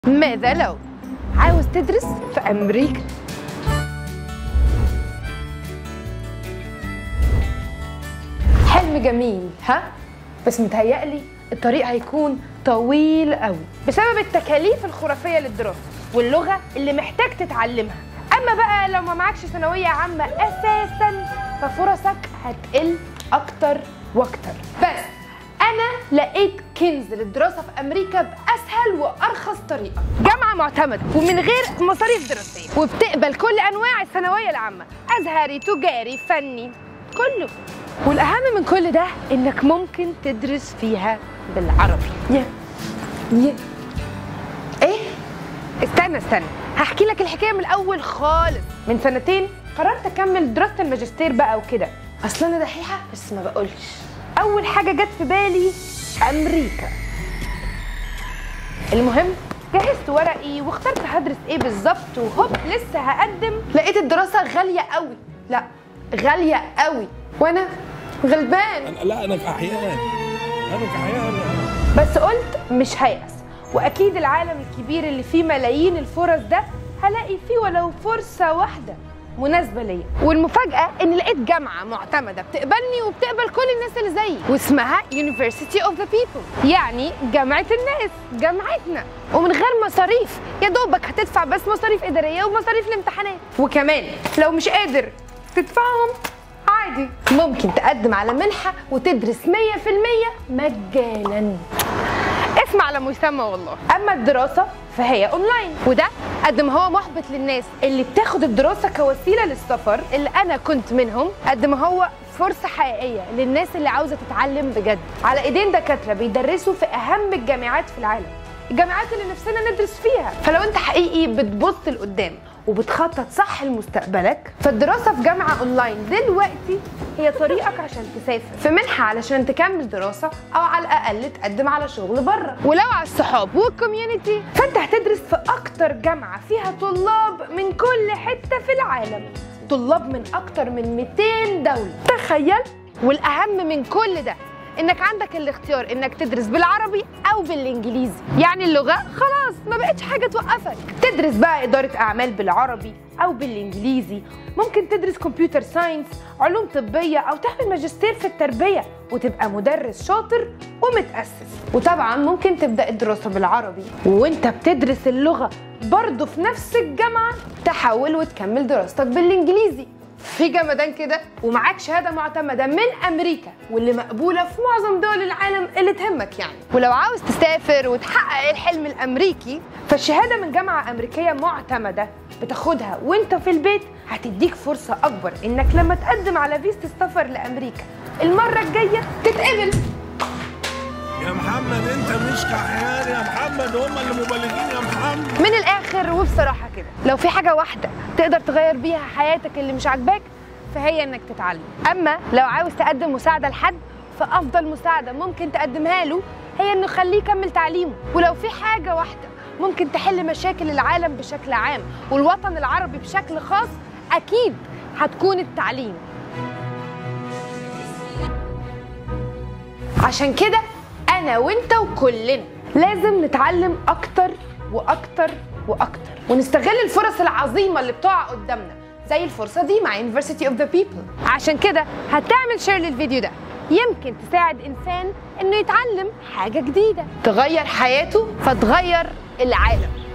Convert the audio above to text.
ماذا لو عاوز تدرس في أمريكا حلم جميل ها بس متهيألي الطريق هيكون طويل قوي بسبب التكاليف الخرافية للدراسة واللغة اللي محتاج تتعلمها أما بقى لو ما معكش ثانوية عامة أساسا ففرصك هتقل أكتر وأكتر بس أنا لقيت كنز للدراسة في أمريكا بأسهل وأرخص طريقة جامعة معتمدة ومن غير مصاريف دراسية وبتقبل كل أنواع الثانوية العامة أزهري تجاري فني كله والأهم من كل ده إنك ممكن تدرس فيها بالعربي يا يا إيه؟ استنى استنى هحكي لك الحكايه من الاول خالص من سنتين قررت اكمل دراسه الماجستير بقى وكده اصل انا دحيحه بس ما بقولش اول حاجه جت في بالي امريكا المهم جهزت ورقي واخترت هدرس ايه بالظبط وهوب لسه هقدم لقيت الدراسه غاليه قوي لا غاليه قوي وانا غلبان لا انا كحيان انا كحيان بس قلت مش هيأس واكيد العالم الكبير اللي فيه ملايين الفرص ده هلاقي فيه ولو فرصه واحده مناسبة ليا والمفاجأة إن لقيت جامعة معتمدة بتقبلني وبتقبل كل الناس اللي زيي واسمها University of the People يعني جامعة الناس جامعتنا ومن غير مصاريف يا دوبك هتدفع بس مصاريف إدارية ومصاريف الامتحانات وكمان لو مش قادر تدفعهم عادي ممكن تقدم على منحة وتدرس 100% مجانا اسم على مسمى والله اما الدراسه فهي اونلاين وده قد ما هو محبط للناس اللي بتاخد الدراسه كوسيله للسفر اللي انا كنت منهم قد ما هو فرصه حقيقيه للناس اللي عاوزه تتعلم بجد على ايدين دكاتره بيدرسوا في اهم الجامعات في العالم الجامعات اللي نفسنا ندرس فيها فلو انت حقيقي بتبص لقدام وبتخطط صح لمستقبلك فالدراسة في جامعة اونلاين دلوقتي هي طريقك عشان تسافر في منحة علشان تكمل دراسة او على الاقل تقدم على شغل بره ولو على الصحاب والكوميونتي فانت هتدرس في اكتر جامعة فيها طلاب من كل حتة في العالم طلاب من اكتر من 200 دولة تخيل والاهم من كل ده انك عندك الاختيار انك تدرس بالعربي او بالانجليزي يعني اللغه خلاص ما بقتش حاجه توقفك تدرس بقى اداره اعمال بالعربي او بالانجليزي ممكن تدرس كمبيوتر ساينس علوم طبيه او تعمل ماجستير في التربيه وتبقى مدرس شاطر ومتاسس وطبعا ممكن تبدا الدراسه بالعربي وانت بتدرس اللغه برضه في نفس الجامعه تحول وتكمل دراستك بالانجليزي في جمدان كده ومعاك شهاده معتمده من امريكا واللي مقبوله في معظم دول العالم اللي تهمك يعني ولو عاوز تسافر وتحقق الحلم الامريكي فالشهاده من جامعه امريكيه معتمده بتاخدها وانت في البيت هتديك فرصه اكبر انك لما تقدم على فيزا السفر لامريكا المره الجايه تتقبل يا محمد انت مش كحيان يا محمد هم اللي مبالغين يا محمد من الاخر وبصراحه كده لو في حاجه واحده تقدر تغير بيها حياتك اللي مش عاجباك فهي انك تتعلم اما لو عاوز تقدم مساعده لحد فافضل مساعده ممكن تقدمها له هي انه خليه يكمل تعليمه ولو في حاجه واحده ممكن تحل مشاكل العالم بشكل عام والوطن العربي بشكل خاص اكيد هتكون التعليم عشان كده انا وانت وكلنا لازم نتعلم اكتر واكتر واكتر ونستغل الفرص العظيمه اللي بتقع قدامنا زي الفرصه دي مع University of the People عشان كده هتعمل شير للفيديو ده يمكن تساعد انسان انه يتعلم حاجه جديده تغير حياته فتغير العالم